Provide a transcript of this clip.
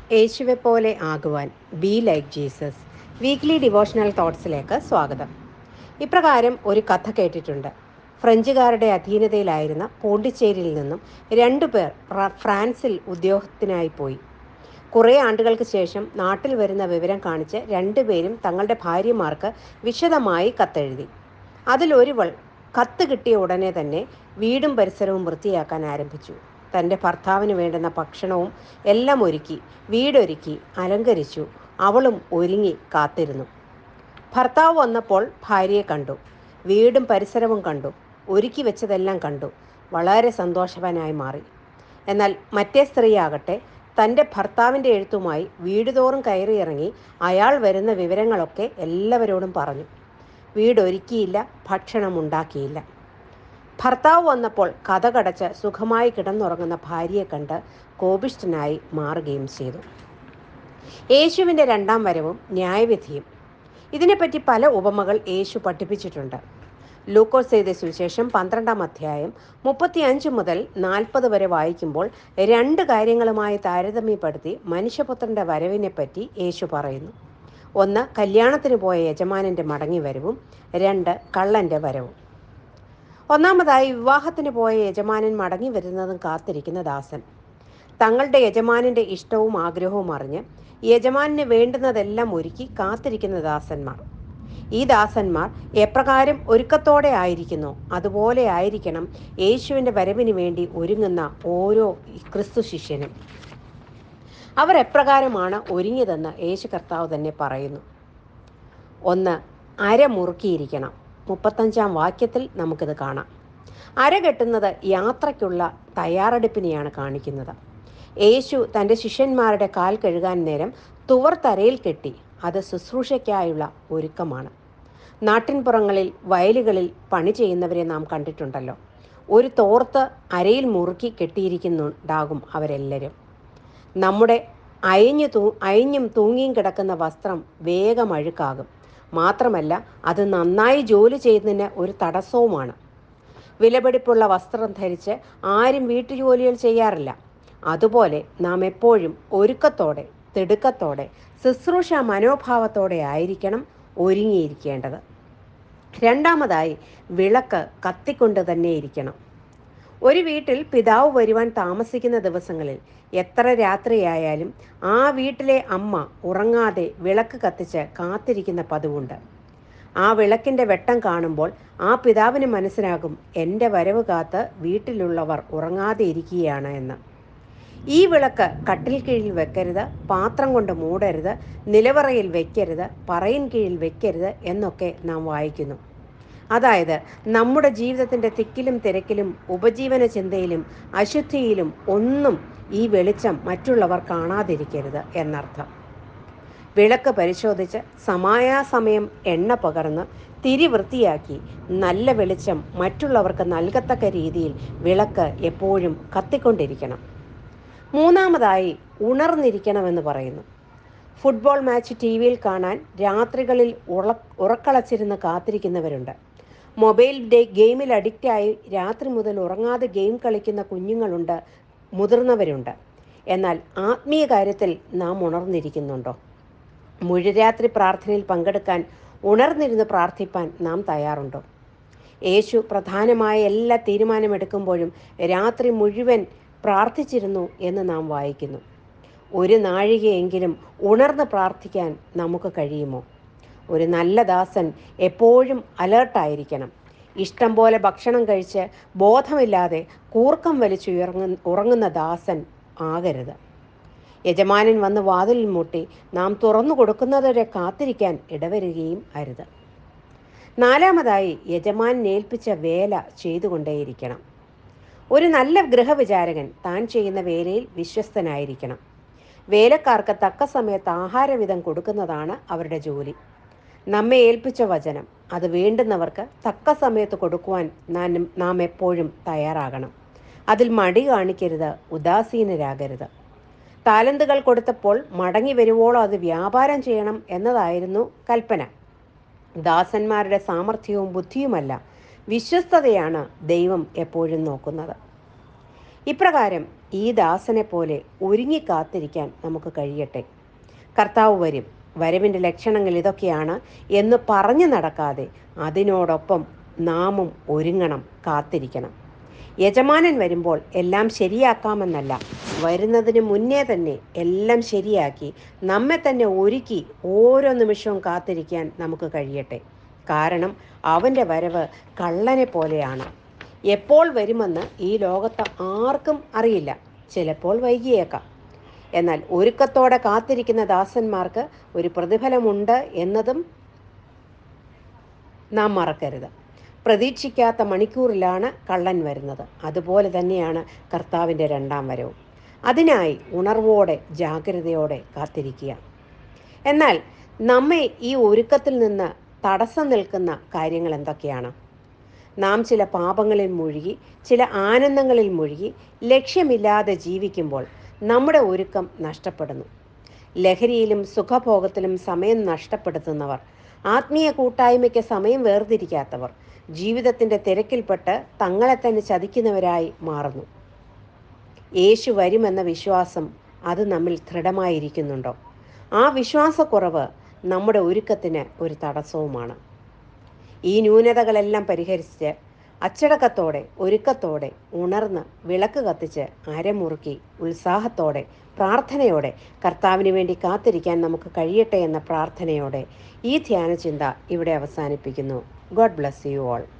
യേശുവെ പോലെ ആകുവാൻ be like Jesus weekly devotional തോട്ട്സിലേക്ക് സ്വാഗതം ഇപ്രകാരം ഒരു കഥ കേട്ടിട്ടുണ്ട് ഫ്രഞ്ചുകാരുടെ അധീനതയിലായിരുന്ന പോണ്ടിച്ചേരിയിൽ നിന്നും രണ്ടുപേർ ഫ്ര- ഫ്രാൻസിൽ ഉദ്യോഗത്തിനായി പോയി കുറേ ആണ്ടുകൾക്ക് ശേഷം നാട്ടിൽ വരുന്ന വിവരം കാണിച്ച് രണ്ടുപേരും തങ്ങളുടെ ഭാര്യമാർക്ക് വിശദമായി കത്തെഴുതി അതിലൊരുവൾ കത്ത് കിട്ടിയ ഉടനെ തന്നെ വീടും പരിസരവും വൃത്തിയാക്കാൻ ആരംഭിച്ചു തൻ്റെ ഭർത്താവിന് വേണ്ടുന്ന ഭക്ഷണവും എല്ലാം ഒരുക്കി വീടൊരുക്കി അലങ്കരിച്ചു അവളും ഒരുങ്ങി കാത്തിരുന്നു ഭർത്താവ് വന്നപ്പോൾ ഭാര്യയെ കണ്ടു വീടും പരിസരവും കണ്ടു ഒരുക്കി വെച്ചതെല്ലാം കണ്ടു വളരെ സന്തോഷവാനായി മാറി എന്നാൽ മറ്റേ സ്ത്രീയാകട്ടെ തൻ്റെ ഭർത്താവിൻ്റെ എഴുത്തുമായി വീടുതോറും കയറിയിറങ്ങി അയാൾ വരുന്ന വിവരങ്ങളൊക്കെ എല്ലാവരോടും പറഞ്ഞു വീടൊരുക്കിയില്ല ഭക്ഷണം ഉണ്ടാക്കിയില്ല ഭർത്താവ് വന്നപ്പോൾ കഥകടച്ച് സുഖമായി കിടന്നുറങ്ങുന്ന ഭാര്യയെ കണ്ട് കോപിഷ്ഠനായി മാറുകയും ചെയ്തു യേശുവിൻ്റെ രണ്ടാം വരവും ന്യായവിധിയും ഇതിനെപ്പറ്റി പല ഉപമകൾ യേശു പഠിപ്പിച്ചിട്ടുണ്ട് ലൂക്കോസ് ചെയ്ത സുവിശേഷം പന്ത്രണ്ടാം അധ്യായം മുപ്പത്തിയഞ്ച് മുതൽ നാൽപ്പത് വരെ വായിക്കുമ്പോൾ രണ്ട് കാര്യങ്ങളുമായി താരതമ്യപ്പെടുത്തി മനുഷ്യപുത്രന്റെ വരവിനെപ്പറ്റി യേശു പറയുന്നു ഒന്ന് കല്യാണത്തിന് പോയ യജമാനന്റെ മടങ്ങിവരവും രണ്ട് കള്ളന്റെ വരവും ഒന്നാമതായി വിവാഹത്തിന് പോയ യജമാനൻ മടങ്ങി വരുന്നതും കാത്തിരിക്കുന്ന ദാസൻ തങ്ങളുടെ യജമാനന്റെ ഇഷ്ടവും ആഗ്രഹവും അറിഞ്ഞ് യജമാനന് വേണ്ടുന്നതെല്ലാം ഒരുക്കി കാത്തിരിക്കുന്ന ദാസന്മാർ ഈ ദാസന്മാർ എപ്രകാരം ഒരുക്കത്തോടെ ആയിരിക്കുന്നു അതുപോലെ ആയിരിക്കണം യേശുവിൻ്റെ വരവിന് വേണ്ടി ഒരുങ്ങുന്ന ഓരോ ക്രിസ്തു ശിഷ്യനും അവർ എപ്രകാരമാണ് ഒരുങ്ങിയതെന്ന് യേശു കർത്താവ് തന്നെ പറയുന്നു ഒന്ന് അര മുറുക്കിയിരിക്കണം മുപ്പത്തഞ്ചാം വാക്യത്തിൽ നമുക്കിത് കാണാം അര കെട്ടുന്നത് യാത്രയ്ക്കുള്ള തയ്യാറെടുപ്പിനെയാണ് കാണിക്കുന്നത് യേശു തൻ്റെ ശിഷ്യന്മാരുടെ കാൽ കഴുകാൻ നേരം തുവർ തരയിൽ കെട്ടി അത് ശുശ്രൂഷയ്ക്കായുള്ള ഒരുക്കമാണ് നാട്ടിൻപുറങ്ങളിൽ വയലുകളിൽ പണി ചെയ്യുന്നവരെ നാം കണ്ടിട്ടുണ്ടല്ലോ ഒരു തോർത്ത് അരയിൽ മുറുക്കി കെട്ടിയിരിക്കുന്നുണ്ടാകും അവരെല്ലാവരും നമ്മുടെ അയഞ്ഞു തൂ അയഞ്ഞും തൂങ്ങിയും കിടക്കുന്ന വസ്ത്രം വേഗം അഴുക്കാകും മാത്രമല്ല അത് നന്നായി ജോലി ചെയ്യുന്നതിന് ഒരു തടസ്സവുമാണ് വിലപിടിപ്പുള്ള വസ്ത്രം ധരിച്ച് ആരും വീട്ടുജോലികൾ ചെയ്യാറില്ല അതുപോലെ നാം എപ്പോഴും ഒരുക്കത്തോടെ തിടുക്കത്തോടെ ശുശ്രൂഷ മനോഭാവത്തോടെ ആയിരിക്കണം ഒരുങ്ങിയിരിക്കേണ്ടത് രണ്ടാമതായി വിളക്ക് കത്തിക്കൊണ്ട് തന്നെ ഇരിക്കണം ഒരു വീട്ടിൽ പിതാവ് വരുവാൻ താമസിക്കുന്ന ദിവസങ്ങളിൽ എത്ര രാത്രിയായാലും ആ വീട്ടിലെ അമ്മ ഉറങ്ങാതെ വിളക്ക് കത്തിച്ച് കാത്തിരിക്കുന്ന പതിവുണ്ട് ആ വിളക്കിൻ്റെ വെട്ടം കാണുമ്പോൾ ആ പിതാവിന് മനസ്സിലാകും എൻ്റെ വരവ് കാത്ത് വീട്ടിലുള്ളവർ ഉറങ്ങാതെ ഇരിക്കുകയാണ് എന്ന് ഈ വിളക്ക് കട്ടിൽ കീഴിൽ വെക്കരുത് പാത്രം കൊണ്ട് മൂടരുത് നിലവറയിൽ വെക്കരുത് പറയിൻ കീഴിൽ വെക്കരുത് എന്നൊക്കെ നാം വായിക്കുന്നു അതായത് നമ്മുടെ ജീവിതത്തിൻ്റെ തിക്കിലും തിരക്കിലും ഉപജീവന ചിന്തയിലും അശുദ്ധിയിലും ഒന്നും ഈ വെളിച്ചം മറ്റുള്ളവർ കാണാതിരിക്കരുത് എന്നർത്ഥം വിളക്ക് പരിശോധിച്ച് സമായാസമയം എണ്ണ പകർന്ന് തിരി വൃത്തിയാക്കി നല്ല വെളിച്ചം മറ്റുള്ളവർക്ക് നൽകത്തക്ക രീതിയിൽ വിളക്ക് എപ്പോഴും കത്തിക്കൊണ്ടിരിക്കണം മൂന്നാമതായി ഉണർന്നിരിക്കണമെന്ന് പറയുന്നു ഫുട്ബോൾ മാച്ച് ടി വിയിൽ കാണാൻ രാത്രികളിൽ ഉറ ഉറക്കളച്ചിരുന്ന് കാത്തിരിക്കുന്നവരുണ്ട് മൊബൈൽ ഡേ ഗെയിമിൽ അഡിക്റ്റായി രാത്രി മുതൽ ഉറങ്ങാതെ ഗെയിം കളിക്കുന്ന കുഞ്ഞുങ്ങളുണ്ട് മുതിർന്നവരുണ്ട് എന്നാൽ ആത്മീയ കാര്യത്തിൽ നാം ഉണർന്നിരിക്കുന്നുണ്ടോ മുഴുരാത്രി പ്രാർത്ഥനയിൽ പങ്കെടുക്കാൻ ഉണർന്നിരുന്ന് പ്രാർത്ഥിപ്പാൻ നാം തയ്യാറുണ്ടോ യേശു പ്രധാനമായ എല്ലാ തീരുമാനമെടുക്കുമ്പോഴും രാത്രി മുഴുവൻ പ്രാർത്ഥിച്ചിരുന്നു എന്ന് നാം വായിക്കുന്നു ഒരു നാഴികയെങ്കിലും ഉണർന്ന് പ്രാർത്ഥിക്കാൻ നമുക്ക് കഴിയുമോ ഒരു നല്ല ദാസൻ എപ്പോഴും അലേർട്ടായിരിക്കണം ഇഷ്ടം പോലെ ഭക്ഷണം കഴിച്ച് ബോധമില്ലാതെ കൂർക്കം വലിച്ചുയർങ്ങ ഉറങ്ങുന്ന ദാസൻ ആകരുത് യജമാനൻ വന്ന് വാതിലിൽ മുട്ടി നാം തുറന്നു കൊടുക്കുന്നതുവരെ കാത്തിരിക്കാൻ ഇടവരുകയും അരുത് നാലാമതായി യജമാനൻ ഏൽപ്പിച്ച വേല ചെയ്തുകൊണ്ടേയിരിക്കണം ഒരു നല്ല ഗൃഹവിചാരകൻ താൻ ചെയ്യുന്ന വേലയിൽ വിശ്വസ്തനായിരിക്കണം വേലക്കാർക്ക് തക്ക സമയത്ത് ആഹാരവിധം കൊടുക്കുന്നതാണ് അവരുടെ ജോലി നമ്മെ ഏൽപ്പിച്ച വചനം അത് വേണ്ടുന്നവർക്ക് തക്ക സമയത്ത് കൊടുക്കുവാൻ നാം നാം എപ്പോഴും തയ്യാറാകണം അതിൽ മടി കാണിക്കരുത് ഉദാസീനരാകരുത് താലന്തുകൾ കൊടുത്തപ്പോൾ മടങ്ങി വരുവോളം അത് വ്യാപാരം ചെയ്യണം എന്നതായിരുന്നു കൽപ്പന ദാസന്മാരുടെ സാമർഥ്യവും ബുദ്ധിയുമല്ല വിശ്വസ്തതയാണ് ദൈവം എപ്പോഴും നോക്കുന്നത് ഇപ്രകാരം ഈ ദാസനെ പോലെ ഒരുങ്ങി കാത്തിരിക്കാൻ നമുക്ക് കഴിയട്ടെ കർത്താവ് വരും വരവിൻ്റെ ലക്ഷണങ്ങൾ ഇതൊക്കെയാണ് എന്ന് പറഞ്ഞു നടക്കാതെ അതിനോടൊപ്പം നാമും ഒരുങ്ങണം കാത്തിരിക്കണം യജമാനൻ വരുമ്പോൾ എല്ലാം ശരിയാക്കാമെന്നല്ല വരുന്നതിന് മുന്നേ തന്നെ എല്ലാം ശരിയാക്കി നമ്മെ തന്നെ ഒരുക്കി ഓരോ നിമിഷവും കാത്തിരിക്കാൻ നമുക്ക് കഴിയട്ടെ കാരണം അവൻ്റെ വരവ് കള്ളനെ പോലെയാണ് എപ്പോൾ വരുമെന്ന് ഈ ലോകത്ത് ആർക്കും അറിയില്ല ചിലപ്പോൾ വൈകിയേക്കാം എന്നാൽ ഒരുക്കത്തോടെ കാത്തിരിക്കുന്ന ദാസന്മാർക്ക് ഒരു പ്രതിഫലമുണ്ട് എന്നതും നാം മറക്കരുത് പ്രതീക്ഷിക്കാത്ത മണിക്കൂറിലാണ് കള്ളൻ വരുന്നത് അതുപോലെ തന്നെയാണ് കർത്താവിൻ്റെ രണ്ടാം വരവും അതിനായി ഉണർവോടെ ജാഗ്രതയോടെ കാത്തിരിക്കുക എന്നാൽ നമ്മെ ഈ ഒരുക്കത്തിൽ നിന്ന് തടസ്സം നിൽക്കുന്ന കാര്യങ്ങൾ എന്തൊക്കെയാണ് നാം ചില പാപങ്ങളിൽ മുഴുകി ചില ആനന്ദങ്ങളിൽ മുഴുകി ലക്ഷ്യമില്ലാതെ ജീവിക്കുമ്പോൾ നമ്മുടെ ഒരുക്കം നഷ്ടപ്പെടുന്നു ലഹരിയിലും സുഖഭോഗത്തിലും സമയം നഷ്ടപ്പെടുത്തുന്നവർ ആത്മീയ കൂട്ടായ്മയ്ക്ക് സമയം വേർതിരിക്കാത്തവർ ജീവിതത്തിൻ്റെ തിരക്കിൽപ്പെട്ട് തങ്ങളെ തന്നെ ചതിക്കുന്നവരായി മാറുന്നു യേശു വരുമെന്ന വിശ്വാസം അത് നമ്മിൽ ദൃഢമായിരിക്കുന്നുണ്ടോ ആ വിശ്വാസക്കുറവ് നമ്മുടെ ഒരുക്കത്തിന് ഒരു തടസ്സവുമാണ് ഈ ന്യൂനതകളെല്ലാം പരിഹരിച്ച് അച്ചടക്കത്തോടെ ഒരുക്കത്തോടെ ഉണർന്ന് വിളക്ക് കത്തിച്ച് അരമുറുക്കി ഉത്സാഹത്തോടെ പ്രാർത്ഥനയോടെ കർത്താവിന് വേണ്ടി കാത്തിരിക്കാൻ നമുക്ക് കഴിയട്ടെ എന്ന പ്രാർത്ഥനയോടെ ഈ ധ്യാനചിന്ത ഇവിടെ അവസാനിപ്പിക്കുന്നു ഗോഡ് ബ്ലസ് യു ഓൾ